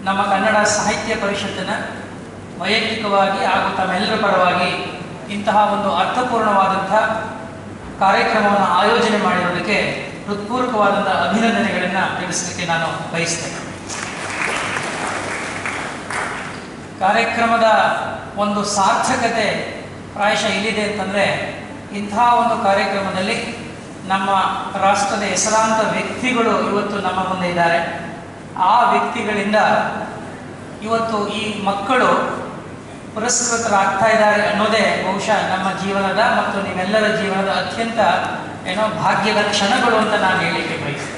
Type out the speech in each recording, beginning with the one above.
ನಮ್ಮ ಕನ್ನಡ ಸಾಹಿತ್ಯ ಪರಿಷತ್ತಿನ ವೈಯಕ್ತಿಕವಾಗಿ ಹಾಗೂ ತಮ್ಮೆಲ್ಲರ ಪರವಾಗಿ ಇಂತಹ ಒಂದು ಅರ್ಥಪೂರ್ಣವಾದಂಥ ಕಾರ್ಯಕ್ರಮವನ್ನು ಆಯೋಜನೆ ಮಾಡಿರೋದಕ್ಕೆ ಹೃತ್ಪೂರ್ವಕವಾದಂಥ ಅಭಿನಂದನೆಗಳನ್ನು ತಿಳಿಸಲಿಕ್ಕೆ ನಾನು ಬಯಸ್ತೇನೆ ಕಾರ್ಯಕ್ರಮದ ಒಂದು ಸಾರ್ಥಕತೆ ಪ್ರಾಯಶಃ ಇಲ್ಲಿದೆ ಅಂತಂದರೆ ಇಂತಹ ಒಂದು ಕಾರ್ಯಕ್ರಮದಲ್ಲಿ ನಮ್ಮ ರಾಷ್ಟ್ರದ ಹೆಸರಾಂತ ವ್ಯಕ್ತಿಗಳು ಇವತ್ತು ನಮ್ಮ ಮುಂದೆ ಇದ್ದಾರೆ ಆ ವ್ಯಕ್ತಿಗಳಿಂದ ಇವತ್ತು ಈ ಮಕ್ಕಳು ಪುರಸ್ಕೃತರಾಗ್ತಾ ಇದ್ದಾರೆ ಅನ್ನೋದೇ ಬಹುಶಃ ನಮ್ಮ ಜೀವನದ ಮತ್ತು ನೀವೆಲ್ಲರ ಜೀವನದ ಅತ್ಯಂತ ಏನೋ ಭಾಗ್ಯದ ಕ್ಷಣಗಳು ಅಂತ ನಾನು ಹೇಳಲಿಕ್ಕೆ ಬಯಸ್ತೇನೆ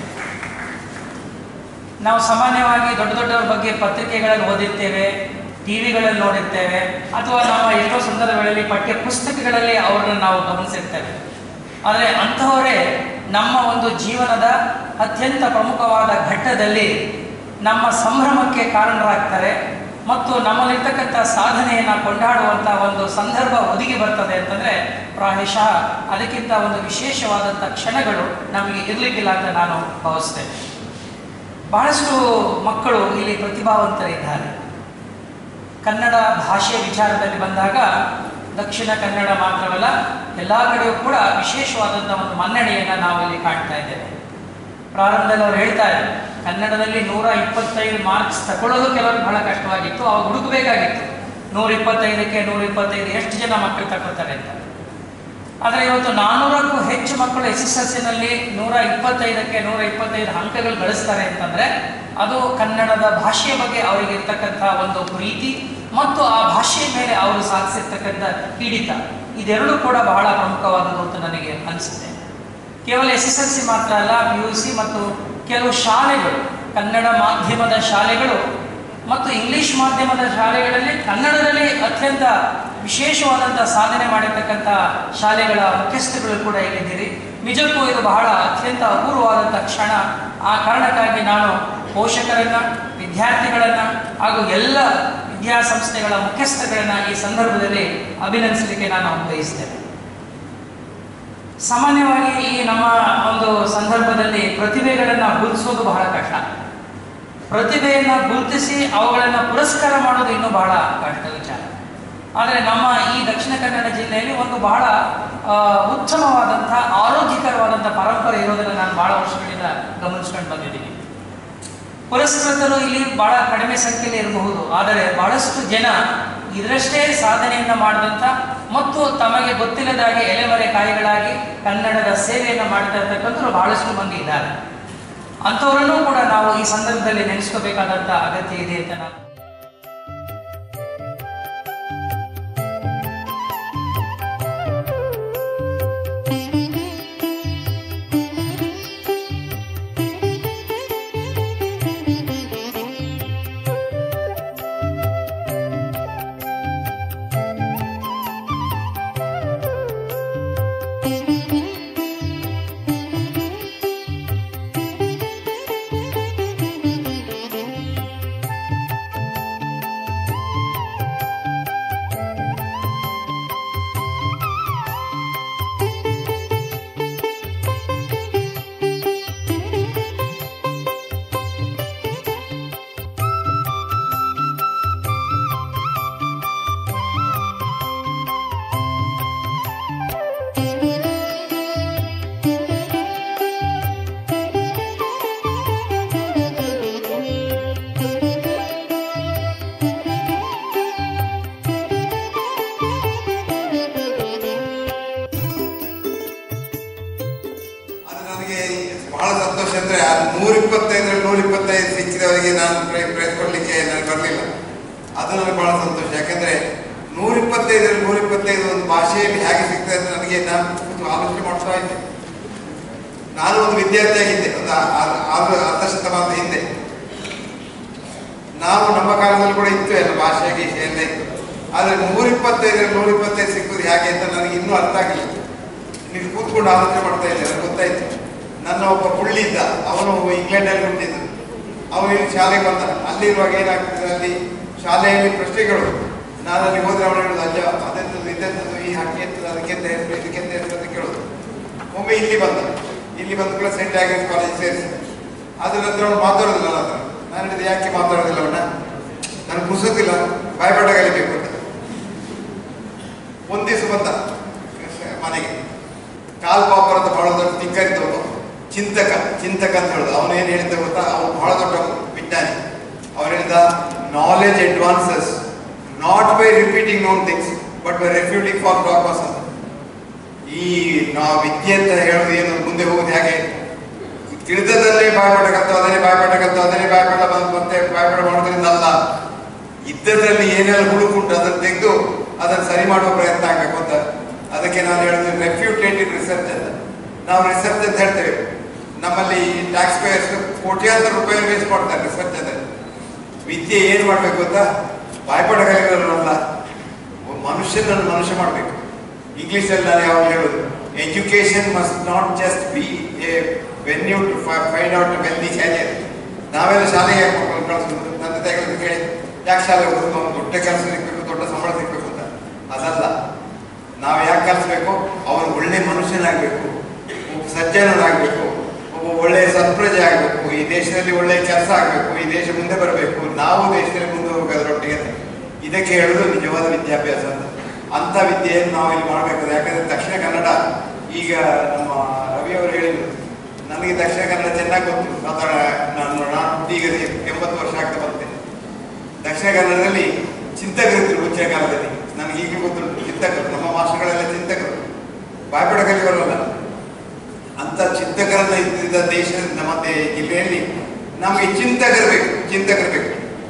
ನಾವು ಸಾಮಾನ್ಯವಾಗಿ ದೊಡ್ಡ ದೊಡ್ಡವ್ರ ಬಗ್ಗೆ ಪತ್ರಿಕೆಗಳಲ್ಲಿ ಓದಿರ್ತೇವೆ ಟಿ ವಿಗಳಲ್ಲಿ ನೋಡಿರ್ತೇವೆ ಅಥವಾ ನಮ್ಮ ಎಷ್ಟೋ ಸಂದರ್ಭಗಳಲ್ಲಿ ಪಠ್ಯ ಪುಸ್ತಕಗಳಲ್ಲಿ ಅವರನ್ನು ನಾವು ಗಮನಿಸಿರ್ತೇವೆ ಆದರೆ ಅಂಥವರೇ ನಮ್ಮ ಒಂದು ಜೀವನದ ಅತ್ಯಂತ ಪ್ರಮುಖವಾದ ಘಟ್ಟದಲ್ಲಿ ನಮ್ಮ ಸಂಭ್ರಮಕ್ಕೆ ಕಾರಣರಾಗ್ತಾರೆ ಮತ್ತು ನಮ್ಮಲ್ಲಿರ್ತಕ್ಕಂಥ ಸಾಧನೆಯನ್ನು ಕೊಂಡಾಡುವಂಥ ಒಂದು ಸಂದರ್ಭ ಒದಗಿ ಬರ್ತದೆ ಅಂತಂದರೆ ಪ್ರಾಯಶಃ ಅದಕ್ಕಿಂತ ಒಂದು ವಿಶೇಷವಾದಂಥ ಕ್ಷಣಗಳು ನಮಗೆ ಇರಲಿಕ್ಕಿಲ್ಲ ಅಂತ ನಾನು ಭಾವಿಸ್ತೇನೆ ಬಹಳಷ್ಟು ಮಕ್ಕಳು ಇಲ್ಲಿ ಪ್ರತಿಭಾವಂತರಿದ್ದಾರೆ ಕನ್ನಡ ಭಾಷೆ ವಿಚಾರದಲ್ಲಿ ಬಂದಾಗ ದಕ್ಷಿಣ ಕನ್ನಡ ಮಾತ್ರವಲ್ಲ ಎಲ್ಲ ಕಡೆಯೂ ಕೂಡ ವಿಶೇಷವಾದಂಥ ಒಂದು ಮನ್ನಣೆಯನ್ನು ನಾವು ಇಲ್ಲಿ ಕಾಣ್ತಾ ಇದ್ದೇವೆ ಪ್ರಾರಂಭದಲ್ಲಿ ಅವ್ರು ಹೇಳ್ತಾರೆ ಕನ್ನಡದಲ್ಲಿ ನೂರ ಇಪ್ಪತ್ತೈದು ಮಾರ್ಕ್ಸ್ ತಗೊಳ್ಳೋದು ಕೆಲವರಿಗೆ ಬಹಳ ಕಷ್ಟವಾಗಿತ್ತು ಅವಾಗ ಹುಡುಕಬೇಕಾಗಿತ್ತು ನೂರ ಇಪ್ಪತ್ತೈದಕ್ಕೆ ನೂರ ಇಪ್ಪತ್ತೈದು ಎಷ್ಟು ಜನ ಮಕ್ಕಳು ತಗೊಳ್ತಾರೆ ಅಂತ ಆದರೆ ಇವತ್ತು ನಾನ್ನೂರಕ್ಕೂ ಹೆಚ್ಚು ಮಕ್ಕಳು ಎಸ್ ಎಸ್ ಎಲ್ ಸಿನಲ್ಲಿ ನೂರ ಇಪ್ಪತ್ತೈದಕ್ಕೆ ನೂರ ಇಪ್ಪತ್ತೈದು ಅಂಕಗಳು ಗಳಿಸ್ತಾರೆ ಅಂತಂದರೆ ಅದು ಕನ್ನಡದ ಭಾಷೆಯ ಬಗ್ಗೆ ಅವರಿಗೆ ಇರ್ತಕ್ಕಂಥ ಒಂದು ಪ್ರೀತಿ ಮತ್ತು ಆ ಭಾಷೆಯ ಮೇಲೆ ಅವರು ಸಾಧಿಸಿರ್ತಕ್ಕಂಥ ಹಿಡಿತ ಇದೆರಡೂ ಕೂಡ ಬಹಳ ಪ್ರಮುಖವಾದದ್ದು ಅಂತ ನನಗೆ ಅನಿಸುತ್ತೆ ಕೇವಲ ಎಸ್ ಎಸ್ ಎಲ್ ಸಿ ಮಾತ್ರ ಅಲ್ಲ ಪಿ ಯು ಸಿ ಮತ್ತು ಕೆಲವು ಶಾಲೆಗಳು ಕನ್ನಡ ಮಾಧ್ಯಮದ ಶಾಲೆಗಳು ಮತ್ತು ಇಂಗ್ಲಿಷ್ ಮಾಧ್ಯಮದ ಶಾಲೆಗಳಲ್ಲಿ ಕನ್ನಡದಲ್ಲಿ ಅತ್ಯಂತ ವಿಶೇಷವಾದಂಥ ಸಾಧನೆ ಮಾಡಿರ್ತಕ್ಕಂಥ ಶಾಲೆಗಳ ಮುಖ್ಯಸ್ಥರುಗಳು ಕೂಡ ಇಲ್ಲಿದ್ದೀರಿ ನಿಜಕ್ಕೂ ಇದು ಬಹಳ ಅತ್ಯಂತ ಅಪೂರ್ವವಾದಂಥ ಕ್ಷಣ ಆ ಕಾರಣಕ್ಕಾಗಿ ನಾನು ಪೋಷಕರನ್ನು ವಿದ್ಯಾರ್ಥಿಗಳನ್ನು ಹಾಗೂ ಎಲ್ಲ ವಿದ್ಯಾಸಂಸ್ಥೆಗಳ ಮುಖ್ಯಸ್ಥರುಗಳನ್ನು ಈ ಸಂದರ್ಭದಲ್ಲಿ ಅಭಿನಂದಿಸಲಿಕ್ಕೆ ನಾನು ಬಯಸ್ತೇನೆ ಸಾಮಾನ್ಯವಾಗಿ ಈ ನಮ್ಮ ಒಂದು ಸಂದರ್ಭದಲ್ಲಿ ಪ್ರತಿಭೆಗಳನ್ನು ಗುರುತಿಸೋದು ಬಹಳ ಕಷ್ಟ ಪ್ರತಿಭೆಯನ್ನು ಗುರುತಿಸಿ ಅವುಗಳನ್ನು ಪುರಸ್ಕಾರ ಮಾಡೋದು ಇನ್ನೂ ಬಹಳ ಕಷ್ಟ ವಿಚಾರ ಆದರೆ ನಮ್ಮ ಈ ದಕ್ಷಿಣ ಕನ್ನಡ ಜಿಲ್ಲೆಯಲ್ಲಿ ಒಂದು ಬಹಳ ಆ, ಉತ್ತಮವಾದಂಥ ಆರೋಗ್ಯಕರವಾದಂಥ ಪರಂಪರೆ ಇರೋದನ್ನು ನಾನು ಬಹಳ ವರ್ಷಗಳಿಂದ ಗಮನಿಸ್ಕೊಂಡು ಬಂದಿದ್ದೀನಿ ಪುರಸ್ಕೃತರು ಇಲ್ಲಿ ಬಹಳ ಕಡಿಮೆ ಸಂಖ್ಯೆಯಲ್ಲಿ ಇರಬಹುದು ಆದರೆ ಬಹಳಷ್ಟು ಜನ ಇದರಷ್ಟೇ ಸಾಧನೆಯನ್ನು ಮಾಡಿದಂಥ ಮತ್ತು ತಮಗೆ ಗೊತ್ತಿಲ್ಲದಾಗೆ ಎಲೆಮರೆ ಕಾಯಿಗಳಾಗಿ ಕನ್ನಡದ ಸೇವೆಯನ್ನು ಮಾಡ್ತಾ ಇರ್ತಕ್ಕಂಥವ್ರು ಬಹಳಷ್ಟು ಮಂದಿ ಇದ್ದಾರೆ ಅಂಥವರನ್ನೂ ಕೂಡ ನಾವು ಈ ಸಂದರ್ಭದಲ್ಲಿ ನೆನೆಸ್ಕೋಬೇಕಾದಂಥ ಅಗತ್ಯ ಇದೆ ಅಂತ ನಾನು ಅದು ನನಗೆ ಬಹಳ ಸಂತೋಷ ಅಂದ್ರೆ ಆ ನೂರ ಇಪ್ಪತ್ತೈದರಲ್ಲಿ ನೂರ ಇಪ್ಪತ್ತೈದು ಸಿಕ್ಕಿದವರಿಗೆ ನಾನು ಪ್ರೈ- ಪ್ರೈಸ್ ಕೊಡ್ಲಿಕ್ಕೆ ನನಗೆ ಬರಲಿಲ್ಲ ಅದು ನನಗೆ ಬಹಳ ಸಂತೋಷ ಯಾಕಂದ್ರೆ ನೂರ ಇಪ್ಪತ್ತೈದರಲ್ಲಿ ನೂರ ಇಪ್ಪತ್ತೈದು ಒಂದು ಭಾಷೆಯಲ್ಲಿ ಹೇಗೆ ಸಿಗ್ತದೆ ಅಂತ ನನಗೆ ನಾನು ಕೂತು ಆಲೋಚನೆ ಮಾಡ್ತಾ ಇದ್ದೆ ನಾನು ಒಂದು ವಿದ್ಯಾರ್ಥಿಯಾಗಿದ್ದೆ ಒಂದು ಆ- ಆ- ಆರು ಅರ್ಧ ಶತಮಾನದ ಹಿಂದೆ ನಾವು ನಮ್ಮ ಕಾಲದಲ್ಲಿ ಕೂಡ ಇತ್ತು ಎಲ್ಲ ಭಾಷೆ ಗೀಷೆ ಎಲ್ಲ ಇತ್ತು ಆದರೆ ನೂರ ಇಪ್ಪತ್ತೈದರಲ್ಲಿ ನೂರ ಇಪ್ಪತ್ತೈದು ಸಿಕ್ಕುದು ಹೇಗೆ ಅಂತ ನನಗೆ ಇನ್ನೂ ಅರ್ಥ ಆಗಲಿಲ್ಲ ನೀವು ಕೂತ್ಕೊಂಡು ಆಲೋಚನೆ ಮಾಡ್ತಾ ಇದ್ದೆ ನನಗೆ ಗೊತ್ತಾಯ್ತು ನನ್ನ ಒಬ್ಬ ಪುಳ್ಳಿ ಇದ್ದ ಅವನು ಇಂಗ್ಲೆಂಡಲ್ಲಿ ಹುಟ್ಟಿದ್ದು ಅವನು ಇಲ್ಲಿ ಶಾಲೆಗೆ ಬಂದ ಅಲ್ಲಿರುವಾಗ ಏನಾಗ್ತದೆ ಅಲ್ಲಿ ಶಾಲೆಯಲ್ಲಿ ಪ್ರಶ್ನೆಗಳು ನಾನು ಅಲ್ಲಿ ಹೋದ್ರೆ ಅವನು ಹೇಳೋದು ಅಜ್ಜ ಅದೆಂಥದ್ದು ಇದೆಂಥದ್ದು ಈ ಹಕ್ಕಿ ಎಂತದ್ದು ಅದಕ್ಕೆಂತ ಹೆಸರು ಇದಕ್ಕೆಂತ ಹೆಸರು ಅಂತ ಕೇಳೋದು ಒಮ್ಮೆ ಇಲ್ಲಿ ಬಂದ ಇಲ್ಲಿ ಬಂದ ಕೂಡ ಸೆಂಟ್ ಆಗ್ರಿಸ್ ಕಾಲೇಜ್ ಸೇರಿಸಿ ಅದ್ರ ನಂತರ ಅವನು ಮಾತಾಡೋದಿಲ್ಲ ನನ್ನ ಹತ್ರ ನಾನು ಹೇಳಿದೆ ಯಾಕೆ ಮಾತಾಡೋದಿಲ್ಲ ಅವನ ನನಗೆ ಪುಸ್ತಕಿಲ್ಲ ಬಾಯ್ಪಾಠ ಕಲಿಬೇಕು ಅಂತ ಒಂದ್ ದಿವಸ ಬಂದ ಮನೆಗೆ ಕಾಲ್ ಪಾಪರ್ ಅಂತ ಬಹಳ ದೊಡ್ಡ ತಿಕ್ಕರಿದ್ದವನು ಚಿಂತಕ ಚಿಂತಕ ಅಂತ ಹೇಳುದು ಅವನು ಏನು ಹೇಳಿದ್ದ ಗೊತ್ತಾ ಅವನು ಬಹಳ ದೊಡ್ಡ ವಿಜ್ಞಾನಿ ಅವನು ಹೇಳಿದ knowledge advances not by repeating known things but by refuting for doctors ಅಂತ ಈ ನಾವು ವಿದ್ಯೆ ಅಂತ ಹೇಳೋದು ಏನು ಮುಂದೆ ಹೋಗೋದು ಹೇಗೆ ತಿಳಿದದಲ್ಲೇ ಬಾಯ್ಪಾಠ ಕಲ್ತು ಅದನ್ನೇ ಬಾಯ್ಪಾಠ ಕಲ್ತು ಅದನ್ನೇ ಬಾಯ್ಪಾಠ ಬಂದು ಮತ್ತೆ ಬಾಯ್ಪಾಠ ಮಾಡೋದ್ರಿಂದ ಅಲ್ಲ ಇದ್ದದ್ರಲ್ಲಿ ಏನೆಲ್ಲ ಹುಡುಕುಂಟು ಅದನ್ನು ತೆಗೆದು ಅದನ್ನು ಸರಿ ಮಾಡುವ ಪ್ರಯತ್ನ ಆಗಬೇಕು ಅಂತ ಅದಕ್ಕೆ ನಾನು ಹೇಳಿದ್ರೆ ರೆಫ್ಯೂಟೇಟಿವ್ ರಿಸರ್ಚ್ ಅಂತ ನಾವು ರಿಸರ್ಚ್ ಅಂತ ಹೇಳ್ತೇವೆ ನಮ್ಮಲ್ಲಿ ಟ್ಯಾಕ್ಸ್ ಪೇಯರ್ಸ್ ಕೋಟ್ಯಾಂತರ ರೂಪಾಯಿ ವೇಸ್ಟ್ ಮಾಡ್ತಾರೆ ರಿಸರ್ಚ್ ಅಂತ ವಿದ್ಯೆ ಏನು ಮಾಡಬೇಕು ಅಂತ ಬಾಯ್ಪಾಠ ಕಲಿಯೋರಲ್ಲ ಮನುಷ್ಯನನ್ನು ಮನುಷ್ಯ ಮಾಡಬೇಕು ಇಂಗ್ಲೀಷಲ್ಲಿ ನಾನು ಯಾವಾಗ ಹೇಳೋದು education must not just be a venue to find out wealthy career ನಾವೆಲ್ಲ ಶಾಲೆಗೆ ಯಾಕೆ ಮಕ್ಕಳು ಕಳಿಸೋದು ತಂದೆ ತಾಯಿಗಳಿಗೆ ಕೇಳಿ ಯಾಕೆ ಶಾಲೆಗೆ ಹೋಗೋದು ಅವ್ನು ದೊಡ್ಡ ಕೆಲಸ ಸಿಗ್ಬೇಕು ದೊಡ್ಡ ಸಂಬಳ ಸಿಗ್ಬೇಕು ಅಂತ ಅದಲ್ಲ ನಾವು ಯಾಕೆ ಕಲಿಸ್ಬೇಕು ಅವನು ಒಳ್ಳೆ ಮನುಷ್ಯನಾಗಬೇಕು ಒಬ್ಬ ಸಜ್ಜನನಾಗಬೇಕು ಒಬ್ಬ ಒಳ್ಳೆ ಸತ್ಪ್ರಜೆ ಆಗಬೇಕು ಈ ದೇಶದಲ್ಲಿ ಒಳ್ಳೆ ಕೆಲಸ ಆಗಬೇಕು ಈ ದೇಶ ಮುಂದೆ ಬರಬೇಕು ನಾವು ದೇಶದಲ್ಲಿ ಮುಂದೆ ಹೋಗೋದ್ರೊಟ್ಟಿಗೆ ಅಂತ. ಇದಕ್ಕೆ ಹೇಳೋದು ನಿಜವಾದ ವಿದ್ಯಾಭ್ಯಾಸ ಅಂತ ಅಂಥ ವಿದ್ಯೆಯನ್ನು ನಾವು ಇಲ್ಲಿ ಮಾಡಬೇಕು ಯಾಕಂದ್ರೆ ದಕ್ಷಿಣ ಕನ್ನಡ ಈಗ ನಮ್ಮ ರವಿ ಅವರು ಹೇಳಿದ್ರು ನನಗೆ ದಕ್ಷಿಣ ಕನ್ನಡ ಚೆನ್ನಾಗಿ ಗೊತ್ತು ಸಾಧಾರಣ ನಾನು ನಾನು ಈಗ ಎಂಬತ್ತು ವರ್ಷ ಆಗ್ತಾ ಬರ್ತೇನೆ ದಕ್ಷಿಣ ಕನ್ನಡದಲ್ಲಿ ಚಿಂತಕರಿದ್ರು ಮುಂಚಿನ ಕಾಲದಲ್ಲಿ ನನಗೆ ಈಗ ಗೊತ್ತುಂಟು ಚಿಂತಕರು ನಮ್ಮ ಮಾಸ್ಟರ್ಗಳೆಲ್ಲ ಚಿಂತಕರು ಬಾಯ್ಪಡ ಕಲಿಯವರಲ್ಲ ಅಂತ ಚಿಂತಕರನ್ನ ಇದ್ದ ದೇಶ ನಮ್ಮ ದೇ- ಜಿಲ್ಲೆಯಲ್ಲಿ ನಮಗೆ ಚಿಂತಕರು ಬೇಕು ಚಿಂತಕರು ಬೇಕು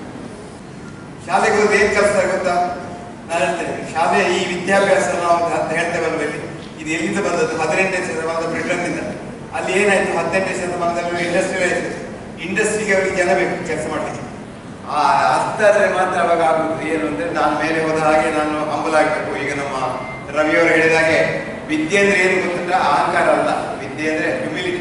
ಶಾಲೆಗೆ ಹೋದ್ರೆ ಏನ್ ಕೆಲಸ ಗೊತ್ತಾ ನಾನು ಹೇಳ್ತೇನೆ ಶಾಲೆ ಈ ವಿದ್ಯಾಭ್ಯಾಸ ನಾವು ಅಂತ ಹೇಳ್ತೇವೆ ಅಲ್ವೇಲಿ ಇದು ಎಲ್ಲಿಂದ ಬಂದದ್ದು ಹದಿನೆಂಟನೇ ಶತಮಾನದ ಬ್ರಿಟನ್ನಿಂದ ಅಲ್ಲಿ ಏನಾಯ್ತು ಹದಿನೆಂಟನೇ ಶತಮಾನದಲ್ಲಿ ಇಂಡಸ್ಟ್ರಿಯಲ್ ಇಂಡಸ್ಟ್ರಿಗೆ ಅವರಿಗೆ ಜನ ಬೇಕು ಕೆಲಸ ಮಾಡಲಿಕ್ಕೆ ಆ ಅಷ್ಟಾದ್ರೆ ಮಾತ್ರ ಅವಾಗ ಆಗುದು ಏನು ಅಂದ್ರೆ ನಾನು ಮೇಲೆ ಹೋದ ಹಾಗೆ ನಾನು ಹಂಬಲ ಆಗ್ಬೇಕು ಈಗ ನಮ್ಮ ರವಿಯವರು ಹೇಳಿದ ಹಾಗೆ ವಿದ್ಯೆ ಅಂದ್ರೆ ಏನು ಗೊತ್ತುಂಟ ಅಹಂಕಾರ ಅಲ್ಲ ವಿದ್ಯೆ ಅಂದ್ರೆ ಹ್ಯುಮಿಲಿಟಿ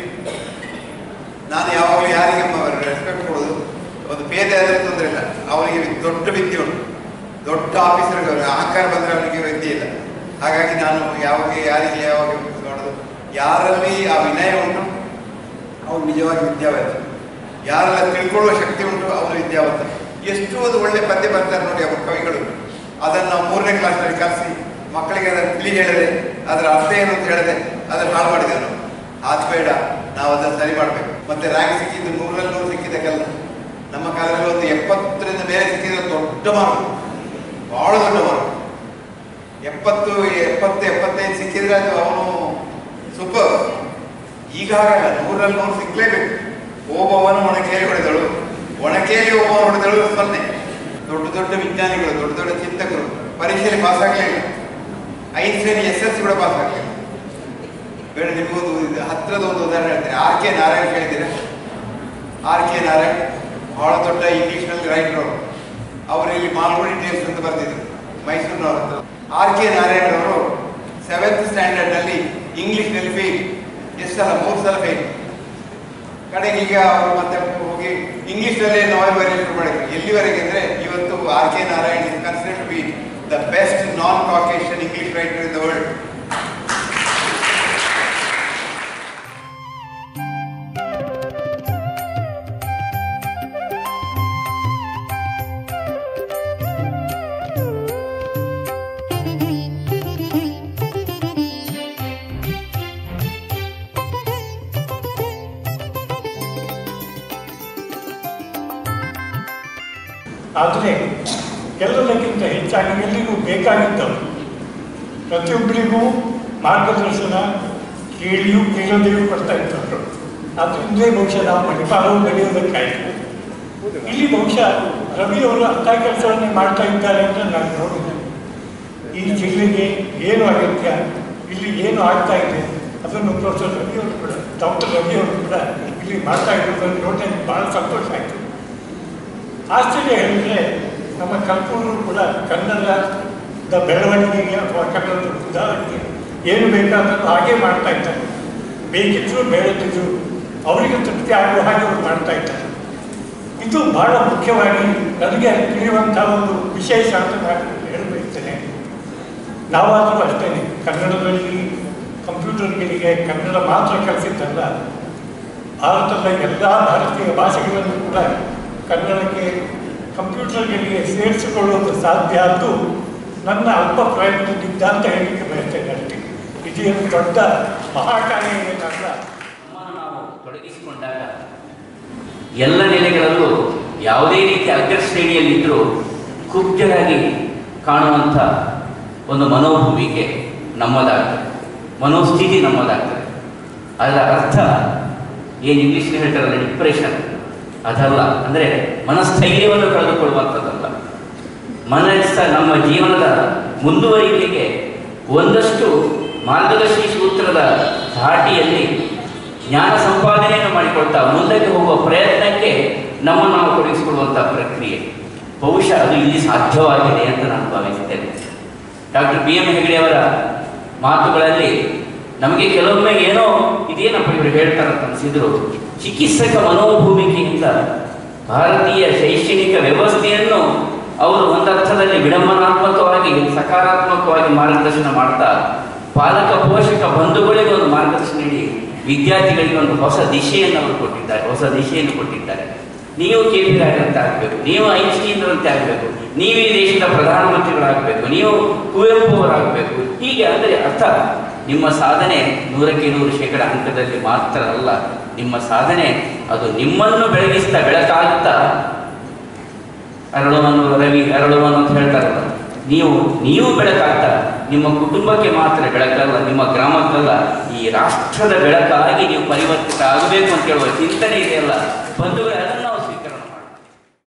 ನಾನು ಯಾವಾಗಲೂ ಯಾರಿಗೆ ರೆಸ್ಪೆಕ್ಟ್ ಕೊಡೋದು ಒಂದು ಪೇದೆ ಆದರೆ ತೊಂದರೆ ಇಲ್ಲ ಅವನಿಗೆ ದೊಡ್ಡ ವಿದ್ಯೆ ಉಂಟು ದೊಡ್ಡ ಆಫೀಸರ್ಗೆ ಅಹಂಕಾರ ಬಂದರೆ ಅವನಿಗೆ ವಿದ್ಯೆ ಇಲ್ಲ ಹಾಗಾಗಿ ನಾನು ಯಾವಾಗ ಯಾರಿಗೆ ಯಾವಾಗ ಮಾಡೋದು ಯಾರಲ್ಲಿ ಆ ವಿನಯ ಉಂಟು ಅವನು ನಿಜವಾಗಿ ವಿದ್ಯಾವಂತ ಯಾರೆಲ್ಲ ತಿಳ್ಕೊಳ್ಳುವ ಶಕ್ತಿ ಉಂಟು ಅವನು ವಿದ್ಯಾವಂತ ಎಷ್ಟು ಒಂದು ಒಳ್ಳೆ ಪದ್ಯ ಬರ್ತಾರೆ ನೋಡಿ ಅವರು ಕವಿಗಳು ಅದನ್ನು ನಾವು ಮೂರನೇ ಕ್ಲಾಸ್ನಲ್ಲಿ ಕಲಿಸಿ ಮಕ್ಕಳಿಗೆ ಅದನ್ನು ತಿಳಿ ಹೇಳಿದೆ ಅದರ ಅರ್ಥ ಏನು ಅಂತ ಹೇಳಿದೆ ಅದನ್ನು ಹಾಳು ಮಾಡಿದೆ ನಾವು ಅದು ಬೇಡ ನಾವು ಅದನ್ನು ಸರಿ ಮಾಡಬೇಕು ಮತ್ತೆ ರ್ಯಾಂಕ್ ಸಿಕ್ಕಿದ್ದು ನೂರಲ್ಲಿ ನೂರು ಸಿಕ್ಕಿದ್ದಕ್ಕೆಲ್ಲ ನಮ್ಮ ಕಾಲದಲ್ಲಿ ಒಂದು ಎಪ್ಪತ್ತರಿಂದ ಮೇಲೆ ಸಿಕ್ಕಿದ್ರೆ ದೊಡ್ಡ ಮಾರ್ಕ್ ಬಹಳ ದೊಡ್ಡ ಮಾರ್ಕ್ ಎಪ್ಪತ್ತು ಎಪ್ಪತ್ತು ಎಪ್ಪತ್ತೈದು ಸಿಕ್ಕಿದ್ರೆ ಅದು ಅವನು ಸೂಪರ್ ಈಗ ಹಾಗಲ್ಲ ನೂರಲ್ಲಿ ನೂರು ಸಿಕ್ಲೇಬೇಕು ಓಬವ್ವನು ಒಣಕೆಯಲ್ಲಿ ಹೊಡೆದಳು ಒಣಕೆಯಲ್ಲಿ ಓಬವ್ವ ಹೊಡೆದಳು ಸೊನ್ನೆ ದೊಡ್ಡ ದೊಡ್ಡ ವಿಜ್ಞಾನಿಗಳು ದೊಡ್ಡ ದೊಡ್ಡ ಚಿಂತಕರು ಪರೀಕ್ಷೆಯಲ್ಲಿ ಪಾಸ್ ಆಗಲಿಲ್ಲ ಐನ್ಸ್ಟೈನ್ ಎಸ್ ಎಲ್ ಸಿ ಕೂಡ ಪಾಸ್ ಆಗಲಿಲ್ಲ ಬೇಡ ನಿಮಗೊಂದು ಇದು ಹತ್ತಿರದ ಒಂದು ಉದಾಹರಣೆ ಹೇಳ್ತೀನಿ ಆರ್ ಕೆ ನಾರಾಯಣ್ ಕೇಳಿದ್ದೀರಾ ಆರ್ ಕೆ ನಾರಾಯಣ್ ಬಹಳ ದೊಡ್ಡ ಇಂಗ್ಲಿಷ್ನಲ್ಲಿ ರೈಟರ್ ಅವರು ಅವರು ಇಲ್ಲಿ ಮಾಲ್ಗುಡಿ ಟೇಲ್ಸ್ ಅಂತ ಬರ್ತಿದ್ರು ಮೈಸೂರಿನವ್ರ ಹತ್ರ ಆರ್ ಕೆ ನಾರಾಯಣ್ ಅವರು ಸೆವೆಂತ್ ಸ್ಟ್ಯಾಂಡರ್ಡ್ನಲ್ಲಿ ಇಂಗ್ಲಿಷ್ನಲ್ಲಿ ಫೇಲ್ ಎಷ್ಟು ಸಲ ಮೂರು ಸಲ ಫೇಲ್ ಕಡೆಗೆ ಈಗ ಅವರು ಮತ್ತೆ ಹೋಗಿ ಇಂಗ್ಲಿಷ್ನಲ್ಲೇ ನಾವೆಲ್ ಬರೆಯಲು ಶುರು ಮಾಡಿದ್ರು ಎಲ್ಲಿವರೆಗೆ ಅಂದ್ರೆ ಇವತ್ತು R K Narayan is consider to be the best non Caucasian English writer in the world ಆದರೆ ಎಲ್ಲದಕ್ಕಿಂತ ಹೆಚ್ಚಾಗಿ ಎಲ್ಲಿಗೂ ಬೇಕಾಗಿದ್ದವು ಪ್ರತಿಯೊಬ್ಬರಿಗೂ ಮಾರ್ಗದರ್ಶನ ಕೇಳಿಯೂ ಕೇಳದೆಯೂ ಕೊಡ್ತಾ ಇದ್ದವರು ಅದರಿಂದಲೇ ಬಹುಶಃ ನಾವು ಮಣಿಪಾಲವು ಬೆಳೆಯೋದಕ್ಕಾಯಿತು ಇಲ್ಲಿ ಬಹುಶಃ ರವಿಯವರು ಅಂಥ ಕೆಲಸವನ್ನೇ ಮಾಡ್ತಾ ಇದ್ದಾರೆ ಅಂತ ನಾನು ನೋಡಿದೆ ಈ ಜಿಲ್ಲೆಗೆ ಏನು ಅಗತ್ಯ ಇಲ್ಲಿ ಏನು ಆಗ್ತಾ ಇದೆ ಅದನ್ನು ಪ್ರೊಫೆಸರ್ ರವಿಯವರು ಕೂಡ ಡಾಕ್ಟರ್ ರವಿಯವರು ಕೂಡ ಇಲ್ಲಿ ಮಾಡ್ತಾ ಇರೋದನ್ನು ನೋಡಿ ನನಗೆ ಭಾಳ ಸಂತೋಷ ಆಯಿತು ಆಶ್ಚರ್ಯ ಹೇಳಿದ್ರೆ ನಮ್ಮ ಕಲ್ಪೂರು ಕೂಡ ಕನ್ನಡದ ಬೆಳವಣಿಗೆಗೆ ಅಥವಾ ಕನ್ನಡದ ಸುಧಾರಣೆಗೆ ಏನು ಬೇಕಾದರೂ ಹಾಗೆ ಮಾಡ್ತಾ ಇದ್ದಾರೆ ಬೇಕಿದ್ರು ಬೇಡದಿದ್ರು ಅವರಿಗೆ ತೃಪ್ತಿ ಆಗುವ ಹಾಗೆ ಅವರು ಮಾಡ್ತಾ ಇದ್ದಾರೆ ಇದು ಬಹಳ ಮುಖ್ಯವಾಗಿ ನನಗೆ ತಿಳಿಯುವಂಥ ಒಂದು ವಿಶೇಷ ಅಂತ ನಾನು ಹೇಳಬಯಸ್ತೇನೆ ನಾವಾದರೂ ಅಷ್ಟೇ ಕನ್ನಡದಲ್ಲಿ ಕಂಪ್ಯೂಟರ್ಗಳಿಗೆ ಕನ್ನಡ ಮಾತ್ರ ಕಲಿಸಿದ್ದಲ್ಲ ಭಾರತದ ಎಲ್ಲ ಭಾರತೀಯ ಭಾಷೆಗಳನ್ನು ಕೂಡ ಕನ್ನಡಕ್ಕೆ ಕಂಪ್ಯೂಟರ್ಗಳಿಗೆ ಸೇರಿಸಿಕೊಳ್ಳುವುದು ಸಾಧ್ಯ ಆದ್ದು ನನ್ನ ಅಲ್ಪ ಪ್ರಯತ್ನದಿಂದ ಅಂತ ಹೇಳಲಿಕ್ಕೆ ಬಯಸ್ತೇನೆ ಅಷ್ಟೇ ಇದೇನು ದೊಡ್ಡ ಮಹಾಕಾರ್ಯ ಏನಲ್ಲ ನಮ್ಮನ್ನು ನಾವು ತೊಡಗಿಸಿಕೊಂಡಾಗ ಎಲ್ಲ ನೆಲೆಗಳಲ್ಲೂ ಯಾವುದೇ ರೀತಿ ಅಗ್ರಶ್ರೇಣಿಯಲ್ಲಿದ್ದರೂ ಕುಬ್ಜರಾಗಿ ಕಾಣುವಂಥ ಒಂದು ಮನೋಭೂಮಿಕೆ ನಮ್ಮದಾಗ್ತದೆ ಮನೋಸ್ಥಿತಿ ನಮ್ಮದಾಗ್ತದೆ ಅದರ ಅರ್ಥ ಏನು ಇಂಗ್ಲೀಷ್ನಲ್ಲಿ ಹೇಳ್ತಾರಲ್ಲ ಡಿಪ್ರೆಷನ್ ಅದಲ್ಲ ಅಂದರೆ ಮನಸ್ಥೈರ್ಯವನ್ನು ಕಳೆದುಕೊಳ್ಳುವಂಥದ್ದಲ್ಲ ಮನಸ್ಸ ನಮ್ಮ ಜೀವನದ ಮುಂದುವರಿಕೆಗೆ ಒಂದಷ್ಟು ಮಾರ್ಗದರ್ಶಿ ಸೂತ್ರದ ಧಾಟಿಯಲ್ಲಿ ಜ್ಞಾನ ಸಂಪಾದನೆಯನ್ನು ಮಾಡಿಕೊಳ್ತಾ ಮುಂದಕ್ಕೆ ಹೋಗುವ ಪ್ರಯತ್ನಕ್ಕೆ ನಮ್ಮನ್ನು ನಾವು ತೊಡಗಿಸಿಕೊಳ್ಳುವಂಥ ಪ್ರಕ್ರಿಯೆ ಬಹುಶಃ ಅದು ಇಲ್ಲಿ ಸಾಧ್ಯವಾಗಿದೆ ಅಂತ ನಾನು ಭಾವಿಸ್ತೇನೆ ಡಾಕ್ಟರ್ ಬಿ ಎಂ ಹೆಗಡೆಯವರ ಮಾತುಗಳಲ್ಲಿ ನಮಗೆ ಕೆಲವೊಮ್ಮೆ ಏನೋ ಇದೇನಪ್ಪ ಇವರು ಹೇಳ್ತಾರಂತ ಅನಿಸಿದ್ರು ಚಿಕಿತ್ಸಕ ಮನೋಭೂಮಿಕೆಯಿಂದ ಭಾರತೀಯ ಶೈಕ್ಷಣಿಕ ವ್ಯವಸ್ಥೆಯನ್ನು ಅವರು ಒಂದರ್ಥದಲ್ಲಿ ವಿಡಂಬನಾತ್ಮಕವಾಗಿ ಸಕಾರಾತ್ಮಕವಾಗಿ ಮಾರ್ಗದರ್ಶನ ಮಾಡ್ತಾ ಪಾಲಕ ಪೋಷಕ ಬಂಧುಗಳಿಗೆ ಒಂದು ಮಾರ್ಗದರ್ಶನ ನೀಡಿ ವಿದ್ಯಾರ್ಥಿಗಳಿಗೆ ಒಂದು ಹೊಸ ದಿಶೆಯನ್ನು ಅವರು ಕೊಟ್ಟಿದ್ದಾರೆ ಹೊಸ ದಿಶೆಯನ್ನು ಕೊಟ್ಟಿದ್ದಾರೆ ನೀವು ಕೆ ಪಿ ರಾಯರಂತೆ ಆಗಬೇಕು ನೀವು ಐನ್ಸ್ಟೀನ್ರಂತೆ ಆಗಬೇಕು ನೀವು ಈ ದೇಶದ ಪ್ರಧಾನಮಂತ್ರಿಗಳಾಗಬೇಕು ನೀವು ಕುವೆಂಪು ಅವರಾಗಬೇಕು ಹೀಗೆ ಅಂದರೆ ಅರ್ಥ ನಿಮ್ಮ ಸಾಧನೆ ನೂರಕ್ಕೆ ನೂರು ಶೇಕಡ ಅಂಕದಲ್ಲಿ ಮಾತ್ರ ಅಲ್ಲ ನಿಮ್ಮ ಸಾಧನೆ ಅದು ನಿಮ್ಮನ್ನು ಬೆಳಗಿಸ್ತಾ ಬೆಳಕಾಗುತ್ತಾ ಅರಳುವನ್ನು ರವಿ ಅರಳುವನ್ನು ಅಂತ ಹೇಳ್ತಾರಲ್ಲ ನೀವು ನೀವು ಬೆಳಕಾಗ್ತಾ ನಿಮ್ಮ ಕುಟುಂಬಕ್ಕೆ ಮಾತ್ರ ಬೆಳಕಲ್ಲ ನಿಮ್ಮ ಗ್ರಾಮಕ್ಕಲ್ಲ ಈ ರಾಷ್ಟ್ರದ ಬೆಳಕಾಗಿ ನೀವು ಪರಿವರ್ತಿತ ಆಗಬೇಕು ಅಂತ ಹೇಳುವ ಚಿಂತನೆ ಇದೆಯಲ್ಲ ಬಂಧುಗಳೇ ಅದನ್ನು